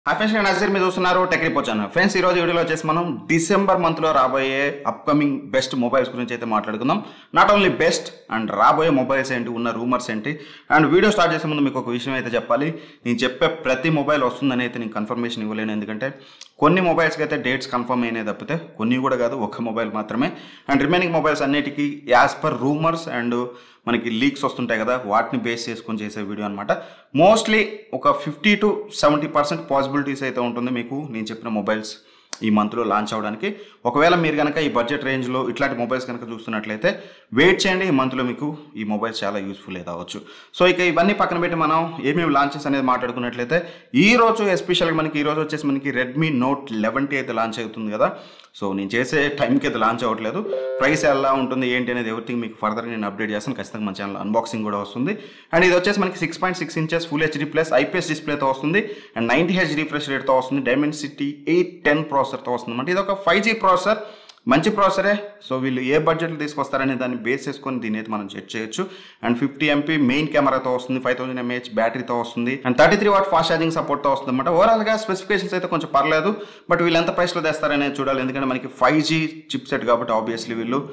hi friends నేను నజీర్ మీరు చూస్తున్నారు టెక్నిక్ వచ్చాను ఫ్రెండ్స్ ఈ రోజు వీడియోలో వచ్చేసి మనం డిసెంబర్ మంత్లో రాబోయే అప్కమింగ్ బెస్ట్ మొబైల్స్ గురించి అయితే మాట్లాడుకుందాం నాట్ ఓన్లీ బెస్ట్ అండ్ రాబోయే మొబైల్స్ ఏంటి ఉన్న రూమర్స్ ఏంటి అండ్ వీడియో స్టార్ట్ చేసే ముందు మీకు ఒక విషయం అయితే చెప్పాలి నేను చెప్పే ప్రతి మొబైల్ వస్తుందని అయితే నేను కన్ఫర్మేషన్ ఇవ్వలేను ఎందుకంటే కొన్ని మొబైల్స్కి అయితే డేట్స్ కన్ఫర్మ్ అయినాయి తప్పితే కొన్ని కూడా కాదు ఒక్క మొబైల్ మాత్రమే అండ్ రిమైనింగ్ మొబైల్స్ అన్నిటికీ యాజ్ పర్ రూమర్స్ అండ్ మనకి లీక్స్ వస్తుంటాయి కదా వాటిని బేస్ చేసుకొని చేసే వీడియో అనమాట మోస్ట్లీ ఒక fifty to seventy percent possibilities అయితే ఉంటుంది మీకు నేను చెప్పిన మొబైల్స్ ఈ మంత్లో లాంచ్ అవ్వడానికి ఒకవేళ మీరు కనుక ఈ బడ్జెట్ రేంజ్లో ఇట్లాంటి మొబైల్స్ కనుక చూస్తున్నట్లయితే వెయిట్ చేయండి ఈ మంత్లో మీకు ఈ మొబైల్స్ చాలా యూస్ఫుల్ అయితే అవ్వచ్చు సో ఇక ఇవన్నీ పక్కన పెట్టి మనం ఏమేమి లాంచెస్ అనేది మాట్లాడుకున్నట్లయితే ఈ రోజు ఎస్పెషల్గా మనకి ఈ రోజు వచ్చేసి మనకి రెడ్మీ నోట్ లెవెన్ టీ అయితే లాంచ్ అవుతుంది కదా సో నేను చేసే టైంకి అయితే లాంచ్ అవ్వట్లేదు ప్రైస్ ఎలా ఉంటుంది ఏంటి అనేది ఎవ్రీథింగ్ మీకు ఫర్దర్గా నేను అప్డేట్ చేస్తాను ఖచ్చితంగా మన ఛానల్ అన్బాక్సింగ్ కూడా వస్తుంది అండ్ ఇది వచ్చేసి మనకి six point six inches full HD plus IPS డిస్ప్లేతో వస్తుంది అండ్ నైంటీ హెచ్ రిఫ్రెష్ రేట్తో వస్తుంది డైమండ్ సిటీ ఎయిట్ టెన్ ప్రాసెసర్తో వస్తుంది అంటే ఇది ఒక ఫైవ్ జీ ప్రాసెసర్ మంచి ప్రాసెసరే సో వీళ్ళు ఏ బడ్జెట్లో తీసుకొస్తారనే దాన్ని బేస్ చేసుకొని దీని అయితే మనం చెక్ చేయొచ్చు అండ్ ఫిఫ్టీ ఎంపీ మెయిన్ కెమెరాతో వస్తుంది ఫైవ్ థౌసండ్ ఎంఏహెచ్ బ్యాటరీతో వస్తుంది and thirty three watt fast charging సపోర్ట్తో వస్తుంది అనమాట ఓవరాల్గా స్పెసిఫికేషన్స్ అయితే కొంచెం పర్లేదు బట్ వీళ్ళు ఎంత ప్రైస్లో తెస్తారనేది చూడాలి ఎందుకంటే మనకి ఫైవ్ జీ చిప్ సెట్ కాబట్టి ఆబ్వియస్లీ వీళ్ళు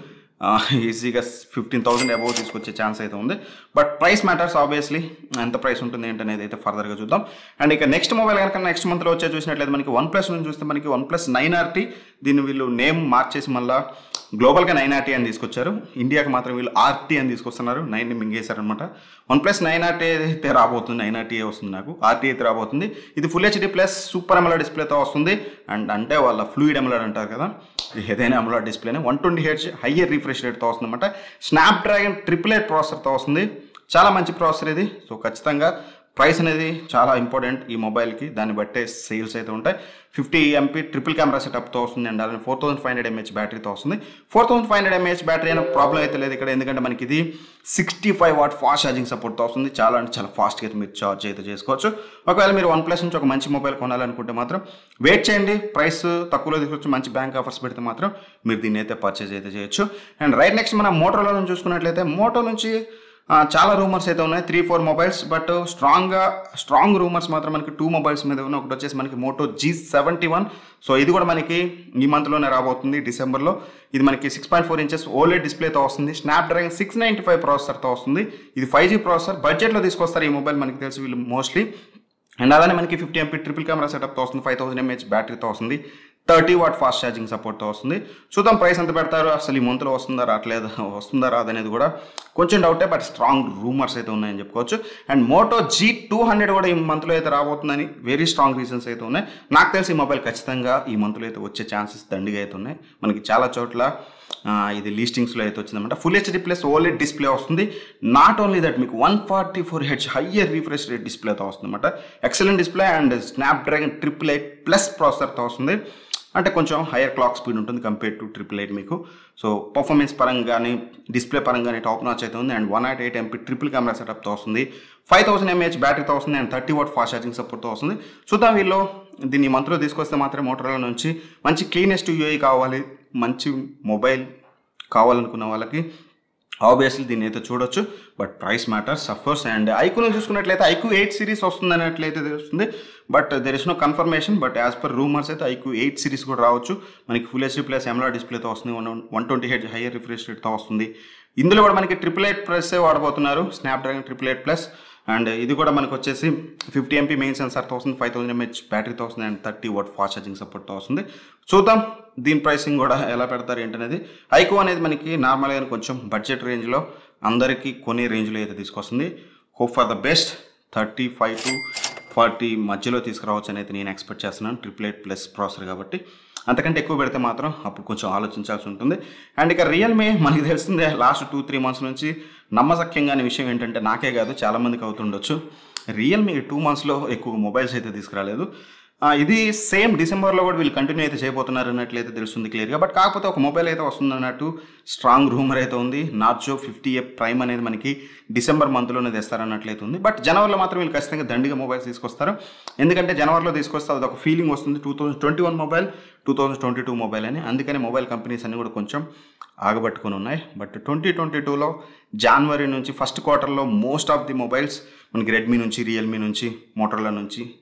ఈజీగా ఫిఫ్టీన్ థౌసండ్ అబౌవ్ తీసుకొచ్చే ఛాన్స్ అయితే ఉంది బట్ ప్రైస్ మ్యాటర్స్ ఆబ్వియస్లీ ఎంత ప్రైస్ ఉంటుంది ఏంటనేది అయితే ఫర్దర్గా చూద్దాం అండ్ ఇక నెక్స్ట్ మొబైల్ కనుక నెక్స్ట్ మంత్లో వచ్చే చూసినట్లయితే మనకి వన్ ప్లస్ నుంచి చూస్తే మనకి వన్ ప్లస్ నైన్ ఆర్టీ దీన్ని వీళ్ళు నేమ్ మార్చేసి మళ్ళీ గ్లోబల్గా నైన్ ఆర్టీ అని తీసుకొచ్చారు ఇండియాకి మాత్రం వీళ్ళు ఆర్టీ అని తీసుకొస్తున్నారు నైన్ని మింగేశారనమాట వన్ ప్లస్ నైన్ ఆర్టీ అయితే రాబోతుంది నైన్ ఆర్టీ వస్తుంది నాకు ఆర్టీ అయితే రాబోతుంది ఇది full HD plus super AMOLED డిస్ప్లేతో వస్తుంది అండ్ అంటే వాళ్ళ ఫ్లూయిడ్ అమలాడ్ అంటారు కదా ఏదైనా అమలాడ్ డిస్ప్లేనే one twenty hertz higher refresh రేట్తో వస్తుంది అనమాట స్నాప్ డ్రాగన్ ట్రిపుల్ ఎయిట్ ప్రాసెసర్తో వస్తుంది చాలా మంచి ప్రాసెసర్ ఇది సో ఖచ్చితంగా ప్రైస్ అనేది చాలా ఇంపార్టెంట్ ఈ మొబైల్కి దాన్ని బట్టే సేల్స్ అయితే ఉంటాయి ఫిఫ్టీ ఎంపీ ట్రిపుల్ కెమెరా సెటప్తో వస్తుంది అండ్ అలానే four thousand five hundred mAh బ్యాటరీతో వస్తుంది four thousand five hundred mAh battery అయినా ప్రాబ్లం అయితే లేదు ఇక్కడ ఎందుకంటే మనకి ఇది sixty five watt fast charging సపోర్ట్తో వస్తుంది చాలా అంటే చాలా ఫాస్ట్గా అయితే మీరు చార్జ్ అయితే చేసుకోవచ్చు ఒకవేళ మీరు వన్ ప్లస్ నుంచి ఒక మంచి మొబైల్ కొనాలనుకుంటే మాత్రం వెయిట్ చేయండి ప్రైస్ తక్కువలో తీసుకొచ్చి మంచి బ్యాంక్ ఆఫర్స్ పెడితే మాత్రం మీరు దీన్ని అయితే పర్చేజ్ అయితే చేయొచ్చు అండ్ రైట్ నెక్స్ట్ మనం మోటోలో నుంచి చూసుకున్నట్లయితే మోటో నుంచి ఆ, చాలా రూమర్స్ అయితే ఉన్నాయి త్రీ ఫోర్ మొబైల్స్ బట్ స్ట్రాంగ్గా స్ట్రాంగ్ రూమర్స్ మాత్రం మనకి టూ మొబైల్స్ మీద ఉన్నాయి ఒకటి వచ్చేసి మనకి Moto G seventy one so ఇది కూడా మనకి ఈ మంత్లోనే రాబోతుంది డిసెంబర్లో ఇది మనకి six point four inches OLED డిస్ప్లేతో వస్తుంది Snapdragon six ninety five ప్రాసెసర్తో వస్తుంది ఇది ఫైవ్ జీ ప్రాసెసర్ బడ్జెట్లో తీసుకొస్తారు ఈ మొబైల్ మనకి తెలిసి వీళ్ళు మోస్ట్లీ అండ్ అలానే మనకి ఫిఫ్టీ ఎంపీ ట్రిపుల్ కెమెరా సెటప్తో వస్తుంది ఫైవ్ థౌసండ్ ఎంహెచ్ బ్యాటరీతో వస్తుంది థర్టీ వాట్ ఫాస్ట్ ఛార్జింగ్ సపోర్ట్తో వస్తుంది చూద్దాం ప్రైస్ ఎంత పెడతారు అసలు ఈ మంత్లో వస్తుందా రావట్లేదు వస్తుందా రాదనేది కూడా కొంచెం డౌటే బట్ స్ట్రాంగ్ రూమర్స్ అయితే ఉన్నాయని చెప్పుకోవచ్చు and Moto G two hundred కూడా ఈ మంత్లో అయితే రాబోతుందని వెరీ స్ట్రాంగ్ రీజన్స్ అయితే ఉన్నాయి నాకు తెలిసి ఈ మొబైల్ ఖచ్చితంగా ఈ మంత్లో అయితే వచ్చే ఛాన్సెస్ దండిగా అయితే ఉన్నాయి మనకి చాలా చోట్ల ఆ, ఇది లీస్టింగ్స్లో అయితే వచ్చిందన్నమాట full HD plus OLED display వస్తుంది నాట్ ఓన్లీ దట్ మీకు one forty four H higher refresh rate డిస్ప్లేతో వస్తుంది అనమాట excellent display and Snapdragon triple eight plus ప్రాసెసర్తో వస్తుంది అంటే కొంచెం హైయర్ క్లాక్ స్పీడ్ ఉంటుంది కంపేర్ టు ట్రిపుల్ ఎయిట్ మీకు సో పర్ఫార్మెన్స్ పరంగానే డిస్ప్లే పరంగానే టాప్ నాచ్ అయితే ఉంది and one nought eight MP triple camera సెటప్తో వస్తుంది ఫైవ్ థౌసండ్ ఎంఏహెచ్ బ్యాటరీతో వస్తుంది and thirty watt fast charging సపోర్ట్తో వస్తుంది చూద్దాం వీళ్ళు దీన్ని మంత్లో తీసుకొస్తే మాత్రం మోటరోలా నుంచి మంచి క్లీనెస్ట్ యూఐ కావాలి మంచి మొబైల్ కావాలనుకున్న వాళ్ళకి ఆబ్వియస్లీ దీన్ని అయితే చూడొచ్చు but price matters course and ఐక్యూను చూసుకున్నట్లయితే ఐక్యూ ఎయిట్ సిరీస్ వస్తుంది అన్నట్లయితే తెలుస్తుంది but there is no confirmation but as per rumours అయితే ఐక్యూ ఎయిట్ సిరీస్ కూడా రావచ్చు మనకి ఫుల్ హెచ్డీ ప్లస్ ఎమ్లా డిస్ప్లేతో వస్తుంది వన్ వన్ ట్వంటీ హెడ్ హైయర్ రిఫ్రెష్ రేట్తో వస్తుంది ఇందులో కూడా మనకి ట్రిపుల్ ఎయిట్ ప్లస్ వాడబోతున్నారు Snapdragon triple eight plus and ఇది కూడా మనకు వచ్చేసి ఫిఫ్టీ ఎంపీ మెయిన్ సెన్సార్తో వస్తుంది ఫైవ్ థౌసండ్ ఎంహెచ్ బ్యాటరీతో వస్తుంది and thirty watt fast charging సపోర్ట్తో వస్తుంది చూద్దాం దీని ప్రైసింగ్ కూడా ఎలా పెడతారు ఏంటనేది ఐకో అనేది మనకి నార్మల్గా కొంచెం బడ్జెట్ రేంజ్లో అందరికీ కొనే రేంజ్లో అయితే తీసుకొస్తుంది hope for the best thirty five to forty మధ్యలో తీసుకురావచ్చు అని అయితే నేను ఎక్స్పెక్ట్ చేస్తున్నాను ట్రిపుల్ ఎయిట్ ప్లస్ ప్రాసెసర్ కాబట్టి అంతకంటే ఎక్కువ పెడితే మాత్రం అప్పుడు కొంచెం ఆలోచించాల్సి ఉంటుంది అండ్ ఇక రియల్మీ మనకి తెలిసిందే లాస్ట్ టూ త్రీ మంత్స్ నుంచి నమ్మసక్యంగా అనే విషయం ఏంటంటే నాకే కాదు చాలామందికి అవుతుండొచ్చు రియల్మీ టూ మంత్స్లో ఎక్కువ మొబైల్స్ అయితే తీసుకురాలేదు ఆ, ఇది సేమ్ డిసెంబర్లో కూడా వీళ్ళు కంటిన్యూ అయితే చేయబోతున్నారు అన్నట్లయితే తెలుస్తుంది క్లియర్గా బట్ కాకపోతే ఒక మొబైల్ అయితే వస్తుంది అన్నట్టు స్ట్రాంగ్ రూమర్ అయితే ఉంది నార్జో ఫిఫ్టీ ఏ ప్రైమ్ అనేది మనకి డిసెంబర్ మంత్లోనే తెస్తారన్నట్లయితే ఉంది బట్ జనవరిలో మాత్రం వీళ్ళు ఖచ్చితంగా దండిగా మొబైల్స్ తీసుకొస్తారు ఎందుకంటే జనవరిలో తీసుకొస్తే అది ఒక ఫీలింగ్ వస్తుంది two thousand twenty one mobile two thousand twenty two mobile అని అందుకని మొబైల్ కంపెనీస్ అన్ని కూడా కొంచెం ఆగబట్టుకుని ఉన్నాయి బట్ ట్వంటీ ట్వంటీ టూలో జనవరి నుంచి ఫస్ట్ క్వార్టర్లో మోస్ట్ ఆఫ్ ది మొబైల్స్ మనకి రెడ్మీ నుంచి రియల్మీ నుంచి మోటర్లా నుంచి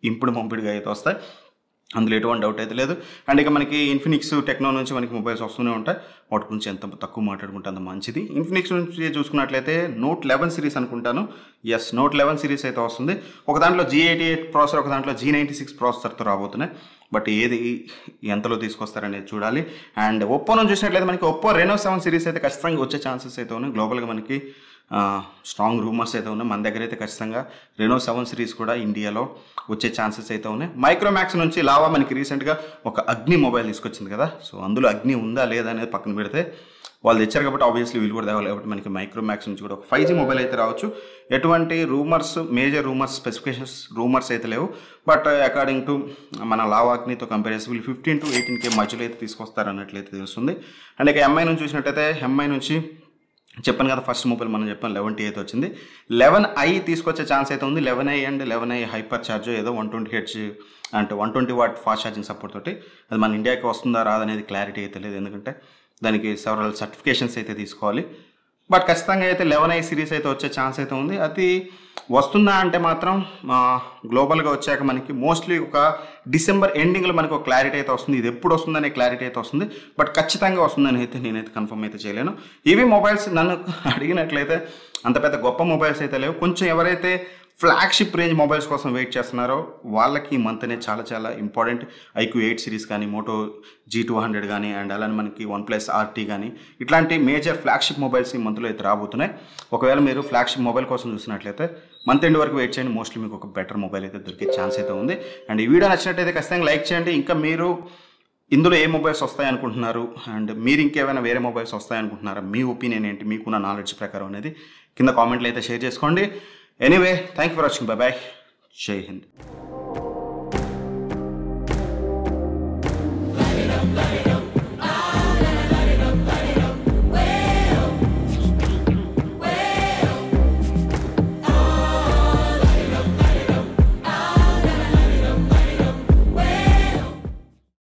ఇంపుడు మంపుడుగా అయితే వస్తాయి అందులో ఎటువంటి డౌట్ అయితే లేదు అండ్ ఇక మనకి ఇన్ఫినిక్స్ టెక్నో నుంచి మనకి మొబైల్స్ వస్తూనే ఉంటాయి వాటి గురించి ఎంత తక్కువ మాట్లాడుకుంటే అంత మంచిది ఇన్ఫినిక్స్ నుంచి చూసుకున్నట్లయితే నోట్ లెవెన్ సిరీస్ అనుకుంటాను ఎస్ నోట్ లెవెన్ సిరీస్ అయితే వస్తుంది ఒక దాంట్లో జీ ఎయిటీ ఎయిట్ ప్రాసెసర్ ఒక దాంట్లో జీ నైంటీ సిక్స్ ప్రాసెసర్తో రాబోతున్నాయి బట్ ఏది ఎంతలో తీసుకొస్తారనేది చూడాలి అండ్ ఒప్పో నుంచి చూసినట్లయితే మనకి ఒప్పో రెనో సెవెన్ సిరీస్ అయితే ఖచ్చితంగా వచ్చే ఛాన్సెస్ అయితే ఉన్నాయి గ్లోబల్గా మనకి స్ట్రాంగ్ రూమర్స్ అయితే ఉన్నాయి మన దగ్గర అయితే ఖచ్చితంగా రెనో సెవెన్ సిరీస్ కూడా ఇండియాలో వచ్చే ఛాన్సెస్ అయితే ఉన్నాయి మైక్రోమాక్స్ నుంచి లావా మనకి రీసెంట్గా ఒక అగ్ని మొబైల్ తీసుకొచ్చింది కదా సో అందులో అగ్ని ఉందా లేదా అనేది పక్కన పెడితే వాళ్ళు తెచ్చారు కాబట్టి ఆబ్వియస్లీ వీళ్ళు కూడా తేవాలి కాబట్టి మనకి మైక్రోమాక్స్ నుంచి కూడా ఒక ఫైవ్ జీ మొబైల్ అయితే రావచ్చు ఎటువంటి rumours major rumours specifications rumours అయితే లేవు బట్ అకార్డింగ్ టు మన లావాగ్నితో కంపేర్ చేసి వీళ్ళు ఫిఫ్టీన్ టు ఎయిటీన్ కే మధ్యలో అయితే తీసుకొస్తారు అన్నట్లయితే తెలుస్తుంది అండ్ ఇక ఎంఐ నుంచి చూసినట్టయితే ఎంఐ నుంచి చెప్పాను కదా ఫస్ట్ మొబైల్ మనం చెప్పాను లెవెన్ టీ అయితే వచ్చింది లెవెన్ ఐ తీసుకొచ్చే ఛాన్స్ అయితే ఉంది eleven i and eleven i hyper charge ఏదో వన్ ట్వంటీ హెడ్స్ అంటే one twenty watt fast charging support తోటి అది మన ఇండియాకి వస్తుందా రాదనేది క్లారిటీ అయితే లేదు ఎందుకంటే దానికి సెవరల్ సర్టిఫికేషన్స్ అయితే తీసుకోవాలి బట్ ఖచ్చితంగా అయితే లెవెన్ ఐ సిరీస్ అయితే వచ్చే ఛాన్స్ అయితే ఉంది అది వస్తుందా అంటే మాత్రం గ్లోబల్గా వచ్చాక మనకి మోస్ట్లీ ఒక డిసెంబర్ ఎండింగ్లో మనకు ఒక క్లారిటీ అయితే వస్తుంది ఇది ఎప్పుడు వస్తుందనే క్లారిటీ అయితే వస్తుంది బట్ ఖచ్చితంగా వస్తుందని అయితే నేనైతే కన్ఫర్మ్ అయితే చేయలేను ఇవి మొబైల్స్ నన్ను అడిగినట్లయితే అంత పెద్ద గొప్ప మొబైల్స్ అయితే లేవు కొంచెం ఎవరైతే ఫ్లాగ్షిప్ రేంజ్ మొబైల్స్ కోసం వెయిట్ చేస్తున్నారో వాళ్ళకి ఈ మంత్ అనేది చాలా చాలా ఇంపార్టెంట్ ఐక్యూ ఎయిట్ సిరీస్ కానీ మోటో జీ టూ హండ్రెడ్ కానీ అండ్ అలానే మనకి వన్ ప్లస్ ఆర్టీ కానీ ఇట్లాంటి మేజర్ ఫ్లాగ్షిప్ మొబైల్స్ ఈ మంత్లో అయితే రాబోతున్నాయి ఒకవేళ మీరు ఫ్లాగ్షిప్ మొబైల్ కోసం చూసినట్లయితే మంత్ ఎండ్ వరకు వెయిట్ చేయండి మోస్ట్లీ మీకు ఒక బెటర్ మొబైల్ అయితే దొరికే ఛాన్స్ అయితే ఉంది అండ్ ఈ వీడియో నచ్చినట్టయితే ఖచ్చితంగా లైక్ చేయండి ఇంకా మీరు ఇందులో ఏ మొబైల్స్ వస్తాయి అనుకుంటున్నారు అండ్ మీరు ఇంకేమైనా వేరే మొబైల్స్ వస్తాయి అనుకుంటున్నారా మీ ఒపీనియన్ ఏంటి మీకున్న నాలెడ్జ్ ప్రకారం అనేది కింద కామెంట్లు అయితే షేర్ చేసుకోండి anyway thank you for watching bye bye జై హింద్